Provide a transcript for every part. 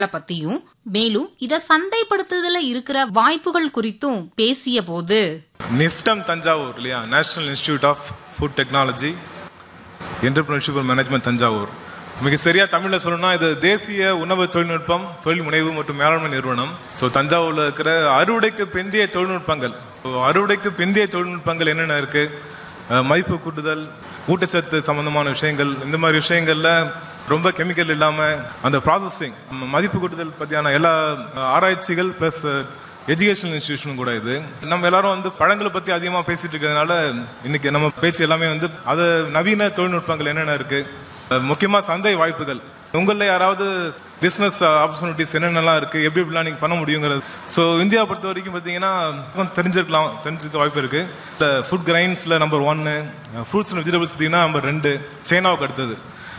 பத்தியும் மேலும் இத சந்தைப்படுத்துதல இருக்கிற வாய்ப்புகள் குறித்தும் பேசிய போது நிஃப்டம் தஞ்சாவூர் இல்லையா National Institute of Food Technology Entrepreneurship Management Thanjavur மிக சரியா தமிழ்ல சொல்லணும்னா இது தேசிய உணவு தொழில்நுட்பம் தொழில் முனைவு மற்றும் மேலாண்மை நிறுவனம் ஸோ தஞ்சாவூர்ல இருக்கிற அறுவடைக்கு பிந்தைய தொழில்நுட்பங்கள் So, அறுவடைக்கு பிந்தைய தொழில்நுட்பங்கள் என்னென்ன இருக்கு அஹ், மதிப்பு கூட்டுதல் ஊட்டச்சத்து சம்பந்தமான விஷயங்கள் இந்த மாதிரி விஷயங்கள்ல ரொம்ப கெமிக்கல் இல்லாம அந்த ப்ராசஸிங் மதிப்பு கூட்டுதல் பத்தியான எல்லா அஹ், ஆராய்ச்சிகள் பிளஸ் எஜுகேஷனல் இன்ஸ்டிடியூஷன் கூட இது நம்ம எல்லாரும் வந்து பழங்களை பத்தி அதிகமா பேசிட்டு இருக்கிறதுனால இன்னைக்கு நம்ம பேச்சு எல்லாமே வந்து அது நவீன தொழில்நுட்பங்கள் என்னென்ன இருக்கு அஹ் முக்கியமா சந்தை வாய்ப்புகள் உங்களில் யாராவது பிசினஸ் ஆப்பர்ச்சுனிட்டிஸ் என்னென்னலாம் இருக்கு எப்படி எப்படிலாம் நீங்க பண்ண முடியுங்கிறது ஸோ இந்தியா பொறுத்த வரைக்கும் பார்த்தீங்கன்னா கொஞ்சம் தெரிஞ்சிருக்கலாம் தெரிஞ்சுக்க வாய்ப்பு இருக்கு இந்த ஃபுட் கிரைன்ஸ்ல நம்பர் ஒன்னு ஃப்ரூட்ஸ் அண்ட் வெஜிடபிள்ஸ் பார்த்தீங்கன்னா நம்பர் ரெண்டு சைனாவுக்கு அடுத்தது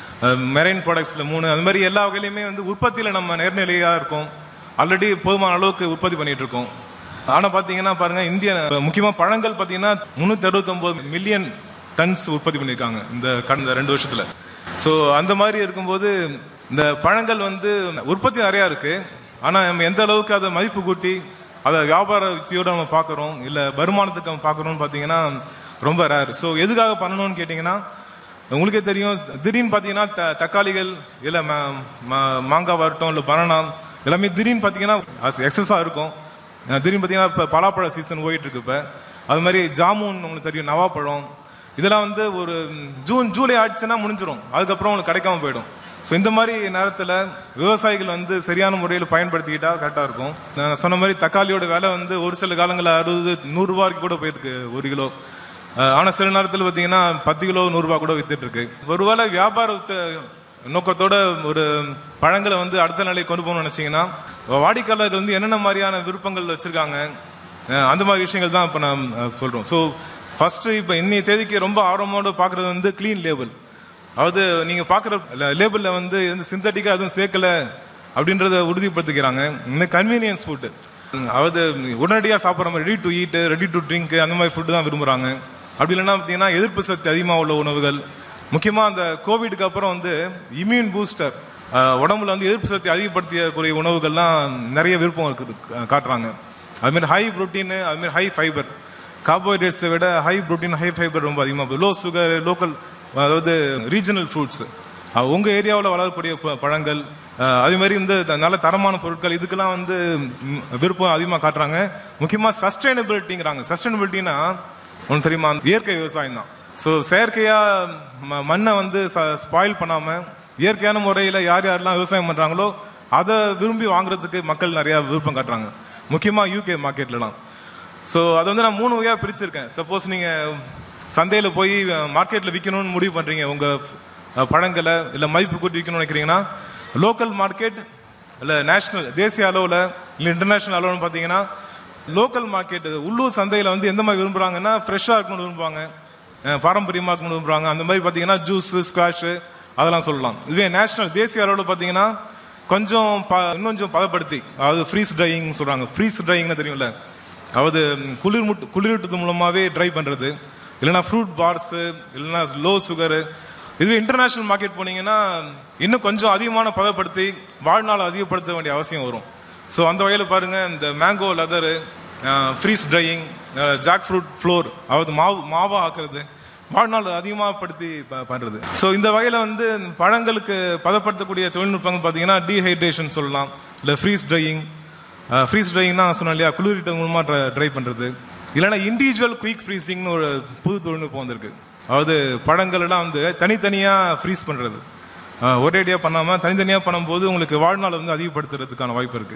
மெரைன் ப்ராடக்ட்ஸ்ல மூணு அந்த மாதிரி எல்லா வகையிலுமே வந்து உற்பத்தியில நம்ம நேர்நிலையா இருக்கோம் ஆல்ரெடி போதுமான அளவுக்கு உற்பத்தி பண்ணிட்டு இருக்கோம் ஆனா பாத்தீங்கன்னா பாருங்க இந்திய முக்கியமா பழங்கள் பாத்தீங்கன்னா முன்னூத்தி அறுபத்தி மில்லியன் டன்ஸ் உற்பத்தி பண்ணியிருக்காங்க இந்த கடந்த ரெண்டு வருஷத்துல ஸோ அந்த மாதிரி இருக்கும்போது இந்த பழங்கள் வந்து உற்பத்தி நிறையா இருக்கு ஆனா நம்ம எந்த அளவுக்கு அதை மதிப்பு கூட்டி அதை வியாபார யுக்தியோட நம்ம பார்க்குறோம் இல்லை வருமானத்துக்கு நம்ம பார்க்குறோம்னு பார்த்தீங்கன்னா ரொம்ப ரேர் ஸோ எதுக்காக பண்ணணும்னு கேட்டிங்கன்னா உங்களுக்கே தெரியும் திடீர்னு பார்த்தீங்கன்னா த- தக்காளிகள் இல்லை மாங்காய் வரட்டும் இல்லை பனானா எல்லாமே திடீர்னு பார்த்தீங்கன்னா எக்ஸஸாக இருக்கும் அஹ் திடீர்னு பார்த்தீங்கன்னா இப்போ பலாப்பழ சீசன் போயிட்டு இருக்கு இப்போ அது மாதிரி ஜாமுன் உங்களுக்கு தெரியும் நவாப்பழம் இதெல்லாம் வந்து ஒரு ஜூன் ஜூலை ஆயிடுச்சுன்னா முடிஞ்சிடும் அதுக்கப்புறம் உங்களுக்கு கிடைக்காம போயிடும் ஸோ இந்த மாதிரி நேரத்தில் விவசாயிகள் வந்து சரியான முறையில் பயன்படுத்திக்கிட்டா கரெக்டாக இருக்கும் நான் சொன்ன மாதிரி தக்காளியோட விலை வந்து ஒரு சில காலங்களில் அறுபது நூறுரூவா வரைக்கும் கூட போயிருக்கு ஒரு கிலோ அஹ் ஆனா சில நேரத்தில் பார்த்தீங்கன்னா பத்து கிலோ நூறுரூவா கூட வித்துட்டு இருக்கு ஒருவேளை வியாபார நோக்கத்தோட ஒரு பழங்களை வந்து அடுத்த நிலைக்கு கொண்டு போகணும்னு நினைச்சீங்கன்னா வாடிக்கையாளர்கள் வந்து என்னென்ன மாதிரியான விருப்பங்கள் வச்சிருக்காங்க அஹ் அந்த மாதிரி விஷயங்கள் தான் இப்போ நான் அஹ், சொல்றோம் ஸோ ஃபர்ஸ்ட் இப்போ இன்னைய தேதிக்கு ரொம்ப ஆர்வமோட பார்க்கறது வந்து க்ளீன் லேபிள் அதாவது நீங்க பார்க்குற லேபிள்ல வந்து எந்த சிந்தட்டிக்கா எதுவும் சேர்க்கல அப்படின்றத உறுதிப்படுத்திக்கிறாங்க இன்னும் கன்வீனியன்ஸ் ஃபுட்டு அதாவது உடனடியாக சாப்பிட்ற மாதிரி ready to eat ready to drink அந்த மாதிரி ஃபுட்டு தான் விரும்புறாங்க அப்படி இல்லைன்னா பார்த்தீங்கன்னா எதிர்ப்பு சக்தி அதிகமாக உள்ள உணவுகள் முக்கியமாக அந்த கோவிடுக்கு அப்புறம் வந்து இம்யூன் பூஸ்டர் உடம்புல வந்து எதிர்ப்பு சக்தி அதிகப்படுத்தியக்கூடிய உணவுகள்லாம் நிறைய விருப்பம் இருக்கு காட்டுறாங்க அதுமாதிரி ஹை புரோட்டீன் அதுமாதிரி ஹை ஃபைபர் கார்போஹைட்ரேட்ஸை விட ஹை புரோட்டீன் ஹை ஃபைபர் ரொம்ப அதிகமாக லோ சுகர் லோக்கல் அதாவது ரீஜனல் ஃப்ரூட்ஸ் உங்க ஏரியாவில் வளரக்கூடிய ப- பழங்கள் அஹ், அதே மாதிரி இந்த த- நல்ல தரமான பொருட்கள் இதுக்கெல்லாம் வந்து ம், விருப்பம் அதிகமாக காட்டுறாங்க முக்கியமாக சஸ்டைனபிலிட்டிங்கிறாங்க சஸ்டைனபிலிட்டினா ஒன்று தெரியுமா இயற்கை விவசாயம் தான் ஸோ செயற்கையா ம- மண்ணை வந்து ஸ்பாயில் பண்ணாம இயற்கையான முறையில் யார் யாரெல்லாம் விவசாயம் பண்றாங்களோ அதை விரும்பி வாங்குறதுக்கு மக்கள் நிறைய விருப்பம் காட்டுறாங்க முக்கியமா யூகே மார்க்கெட்லலாம் ஸோ அதை வந்து நான் மூணு வகையாக பிரிச்சிருக்கேன் சப்போஸ் நீங்க சந்தையில போய் மார்க்கெட்ல விற்கணும்னு முடிவு பண்றீங்க உங்க அஹ், பழங்களை இல்லை மதிப்பு கூட்டி விற்கணும்னு நினைக்கிறீங்கன்னா லோக்கல் மார்க்கெட் இல்லை நேஷனல் தேசிய அளவில் இல்லை இன்டர்நேஷனல் அளவுன்னு பார்த்தீங்கன்னா லோக்கல் மார்க்கெட் உள்ளூர் சந்தையில் வந்து எந்த மாதிரி விரும்புறாங்கன்னா ஃப்ரெஷ்ஷாக இருக்கணும்னு விரும்புவாங்க அஹ், பாரம்பரியமா இருக்கணும்னு விரும்புறாங்க அந்த மாதிரி பார்த்தீங்கன்னா ஜூஸ் ஸ்குவாஷ் அதெல்லாம் சொல்லலாம் இதுவே நேஷனல் தேசிய அளவில் பார்த்தீங்கன்னா கொஞ்சம் ப- இன்னும் கொஞ்சம் பதப்படுத்தி அதாவது ஃப்ரீஸ் ட்ரையிங் சொல்றாங்க ஃப்ரீஸ் ட்ரையிங்னு தெரியும்ல அதாவது ம், குளிர் முட்டு குளிரூட்டது மூலமாவே ட்ரை பண்றது இல்லைன்னா ஃப்ரூட் பார்ஸ் இல்லைன்னா லோ சுகர் இதுவே இன்டர்நேஷனல் மார்க்கெட் போனீங்கன்னா இன்னும் கொஞ்சம் அதிகமான பதப்படுத்தி வாழ்நாள் அதிகப்படுத்த வேண்டிய அவசியம் வரும் ஸோ அந்த வகையில் பாருங்க இந்த mango leather freeze drying jackfruit flour அதாவது மாவு மாவா ஆக்குறது வாழ்நாள் அதிகமாக படுத்தி ப- பண்றது ஸோ இந்த வகையில் வந்து பழங்களுக்கு பதப்படுத்தக்கூடிய தொழில்நுட்பங்கள் பார்த்தீங்கன்னா டீஹைட்ரேஷன் சொல்லலாம் இல்லை ஃப்ரீஸ் ட்ரையிங் ஃப்ரீஸ் ட்ரையிங்னா சொன்னேன் இல்லையா குளிர்ட்ட மூலமாக ட்ரை பண்ணுறது இல்லைன்னா இண்டிவிஜுவல் குயிக் ஃப்ரீசிங்னு ஒரு புது தொழில்நுட்பம் வந்திருக்கு அதாவது பழங்கள் எல்லாம் வந்து தனித்தனியாக ஃப்ரீஸ் பண்ணுறது ஒரேடியாக பண்ணாமல் தனித்தனியாக பண்ணும்போது உங்களுக்கு வாழ்நாள் வந்து அதிகப்படுத்துறதுக்கான வாய்ப்பு இருக்கு